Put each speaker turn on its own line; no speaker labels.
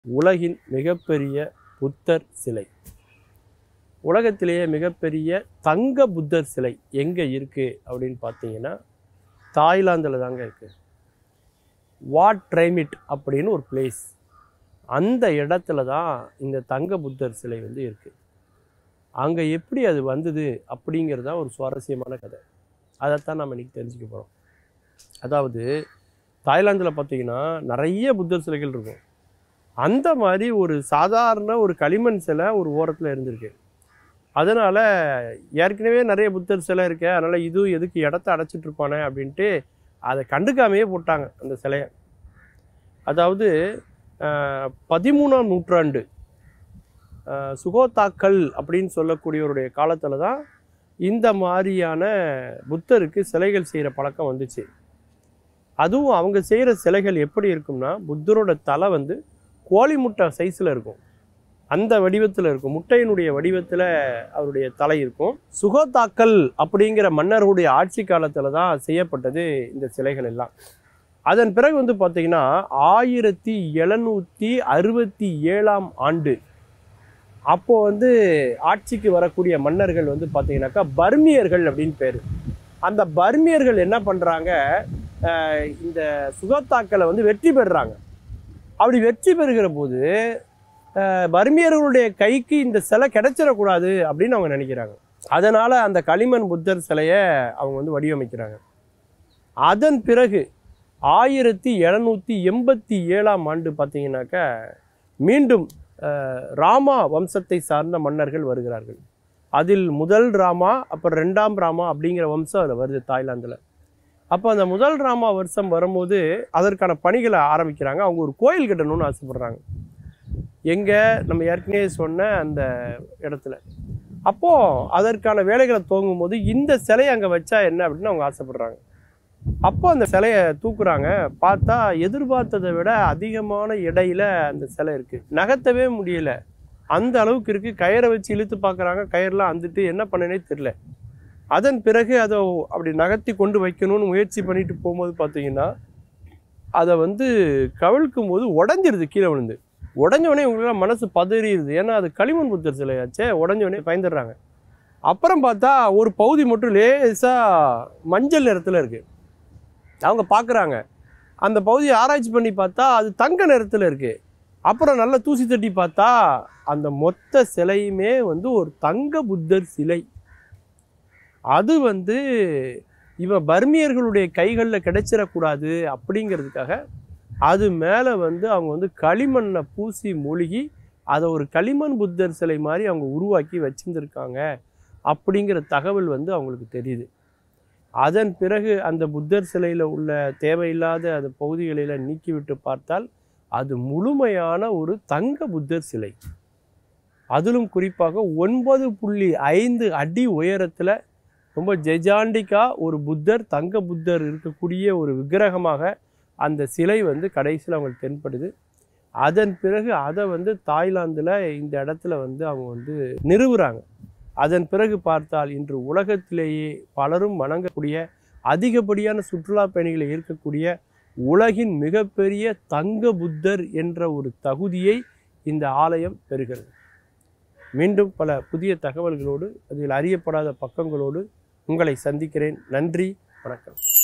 உலகின் மிகப்பெரிய புத்தர் சிலை உலகத்திலேயே மிகப்பெரிய தங்க புத்தர் சிலை எங்கே இருக்குது அப்படின்னு பார்த்தீங்கன்னா தாய்லாந்தில் தாங்க இருக்குது வாட் ட்ரைமிட் அப்படின்னு ஒரு பிளேஸ் அந்த இடத்துல தான் இந்த தங்க புத்தர் சிலை வந்து இருக்குது அங்கே எப்படி அது வந்தது அப்படிங்கிறது தான் ஒரு சுவாரஸ்யமான கதை அதைத்தான் நம்ம இன்னைக்கு தெரிஞ்சுக்க போகிறோம் அதாவது தாய்லாந்தில் பார்த்தீங்கன்னா நிறைய புத்தர் சிலைகள் இருக்கும் அந்த மாதிரி ஒரு சாதாரண ஒரு களிமண் சிலை ஒரு ஓரத்தில் இருந்திருக்கு அதனால் ஏற்கனவே நிறைய புத்தர் சிலை இருக்கு அதனால் இதுவும் எதுக்கு இடத்த அடைச்சிட்டு இருப்பானே அப்படின்ட்டு அதை கண்டுக்காமையே போட்டாங்க அந்த சிலையை அதாவது ஆஹ், பதிமூணாம் நூற்றாண்டு ஆஹ், சுகோத்தாக்கள் அப்படின்னு சொல்லக்கூடியவருடைய காலத்தில் தான் இந்த மாதிரியான புத்தருக்கு சிலைகள் செய்கிற பழக்கம் வந்துச்சு அதுவும் அவங்க செய்கிற சிலைகள் எப்படி இருக்கும்னா புத்தரோட தலை வந்து கோழி முட்டை சைஸில் இருக்கும் அந்த வடிவத்தில் இருக்கும் முட்டையினுடைய வடிவத்தில் அவருடைய தலை இருக்கும் சுகோத்தாக்கல் அப்படிங்கிற மன்னர்களுடைய ஆட்சி காலத்தில் தான் செய்யப்பட்டது இந்த சிலைகள் எல்லாம் அதன் பிறகு வந்து பார்த்தீங்கன்னா ஆயிரத்தி எழுநூற்றி அறுபத்தி ஏழாம் ஆண்டு அப்போ வந்து ஆட்சிக்கு வரக்கூடிய மன்னர்கள் வந்து பார்த்தீங்கன்னாக்கா பர்மியர்கள் அப்படின்னு பேர் அந்த பர்மியர்கள் என்ன பண்ணுறாங்க இந்த சுகத்தாக்களை வந்து வெற்றி பெறுறாங்க அப்படி வெற்றி பெறுகிற போது அஹ், பர்மியர்களுடைய கைக்கு இந்த சிலை கிடைச்சிடக்கூடாது அப்படின்னு அவங்க நினைக்கிறாங்க அதனால் அந்த களிமண் புத்தர் சிலையை அவங்க வந்து வடிவமைக்கிறாங்க அதன் பிறகு ஆயிரத்தி எழுநூற்றி எண்பத்தி ஏழாம் ஆண்டு பார்த்தீங்கன்னாக்கா மீண்டும் அஹ், ராமா வம்சத்தை சார்ந்த மன்னர்கள் வருகிறார்கள் அதில் முதல் ராமா அப்புறம் ரெண்டாம் ராமா அப்படிங்கிற வம்சம் அதில் வருது தாய்லாந்தில் அப்போ அந்த முதல் ராமா வருஷம் வரும்போது அதற்கான பணிகளை ஆரம்பிக்கிறாங்க அவங்க ஒரு கோயில் கட்டணும்னு ஆசைப்படுறாங்க எங்கே நம்ம ஏற்கனவே சொன்ன அந்த இடத்துல அப்போது அதற்கான வேலைகளை துவங்கும் போது இந்த சிலையை அங்கே வச்சா என்ன அப்படின்னு அவங்க ஆசைப்படுறாங்க அப்போ அந்த சிலையை தூக்குறாங்க பார்த்தா எதிர்பார்த்ததை விட அதிகமான எடையில அந்த சிலை இருக்குது நகர்த்தவே முடியல அந்த அளவுக்கு இருக்குது கயிறை வச்சு இழுத்து பார்க்குறாங்க கயிறுலாம் அந்துட்டு என்ன பண்ணனே தெரில அதன் பிறகு அதை அப்படி நகர்த்தி கொண்டு வைக்கணும்னு முயற்சி பண்ணிட்டு போகும்போது பார்த்தீங்கன்னா அதை வந்து கவிழ்க்கும் போது உடஞ்சிருது கீழே விழுந்து உடஞ்ச உடனே இவங்களுக்குலாம் மனசு பதறிடுது ஏன்னா அது களிமண் புத்தர் சிலையாச்சே உடஞ்ச உடனே பயந்துடுறாங்க அப்புறம் பார்த்தா ஒரு பகுதி மட்டும் லேசாக மஞ்சள் நிறத்தில் இருக்குது அவங்க பார்க்குறாங்க அந்த பகுதியை ஆராய்ச்சி பண்ணி பார்த்தா அது தங்க நிறத்தில் இருக்குது அப்புறம் நல்லா தூசி தட்டி பார்த்தா அந்த மொத்த சிலையுமே வந்து ஒரு தங்க புத்தர் சிலை அது வந்து இவன் பர்மியர்களுடைய கைகளில் கிடைச்சிடக்கூடாது அப்படிங்கிறதுக்காக அது மேலே வந்து அவங்க வந்து களிமண்ணை பூசி மூழ்கி அதை ஒரு களிமண் புத்தர் சிலை மாதிரி அவங்க உருவாக்கி வச்சிருந்துருக்காங்க அப்படிங்கிற தகவல் வந்து அவங்களுக்கு தெரியுது அதன் பிறகு அந்த புத்தர் சிலையில் உள்ள தேவையில்லாத அந்த பகுதிகளில் நீக்கிவிட்டு பார்த்தால் அது முழுமையான ஒரு தங்க புத்தர் சிலை அதிலும் குறிப்பாக ஒன்பது புள்ளி ஐந்து அடி உயரத்தில் ரொம்ப ஜெஜாண்டிக்கா ஒரு புத்தர் தங்க புத்தர் இருக்கக்கூடிய ஒரு விக்கிரகமாக அந்த சிலை வந்து கடைசியில் அவங்களுக்கு தென்படுது அதன் பிறகு அதை வந்து தாய்லாந்தில் இந்த இடத்துல வந்து அவங்க வந்து நிறுவுறாங்க அதன் பிறகு பார்த்தால் இன்று உலகத்திலேயே பலரும் வணங்கக்கூடிய அதிகப்படியான சுற்றுலா பயணிகளை ஈர்க்கக்கூடிய உலகின் மிகப்பெரிய தங்க புத்தர் என்ற ஒரு தகுதியை இந்த ஆலயம் பெறுகிறது மீண்டும் பல புதிய தகவல்களோடு அதில் அறியப்படாத பக்கங்களோடு உங்களை சந்திக்கிறேன் நன்றி வணக்கம்